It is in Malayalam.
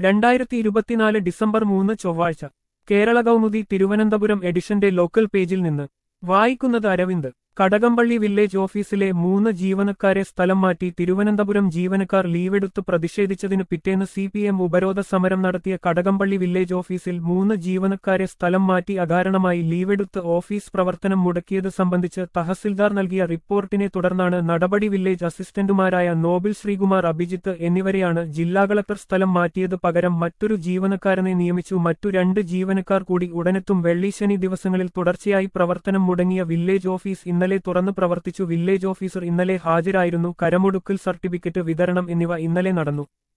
രണ്ടായിരത്തി ഇരുപത്തിനാല് ഡിസംബർ മൂന്ന് ചൊവ്വാഴ്ച കേരള കൗമുദി തിരുവനന്തപുരം എഡിഷന്റെ ലോക്കൽ പേജിൽ നിന്ന് വായിക്കുന്നത് അരവിന്ദ് കടകംപള്ളി വില്ലേജ് ഓഫീസിലെ മൂന്ന് ജീവനക്കാരെ സ്ഥലം മാറ്റി തിരുവനന്തപുരം ജീവനക്കാർ ലീവെടുത്ത് പ്രതിഷേധിച്ചതിനു പിറ്റേന്ന് സി പി എം ഉപരോധ സമരം നടത്തിയ കടകംപള്ളി വില്ലേജ് ഓഫീസിൽ മൂന്ന് ജീവനക്കാരെ സ്ഥലം മാറ്റി അകാരണമായി ലീവെടുത്ത് ഓഫീസ് പ്രവർത്തനം മുടക്കിയത് സംബന്ധിച്ച് തഹസിൽദാർ നൽകിയ റിപ്പോർട്ടിനെ തുടർന്നാണ് നടപടി വില്ലേജ് അസിസ്റ്റന്റുമാരായ നോബിൾ ശ്രീകുമാർ അഭിജിത്ത് എന്നിവരെയാണ് ജില്ലാ കളക്ടർ സ്ഥലം മാറ്റിയത് പകരം മറ്റൊരു ജീവനക്കാരനെ നിയമിച്ചു മറ്റു രണ്ട് ജീവനക്കാർ കൂടി ഉടനെത്തും വെള്ളിശനി ദിവസങ്ങളിൽ തുടർച്ചയായി പ്രവർത്തനം മുടങ്ങിയ വില്ലേജ് ഓഫീസ് ഇന്നലെ തുറന്നു പ്രവർത്തിച്ചു വില്ലേജ് ഓഫീസർ ഇന്നലെ ഹാജരായിരുന്നു കരമൊടുക്കൽ സർട്ടിഫിക്കറ്റ് വിതരണം എന്നിവ ഇന്നലെ നടന്നു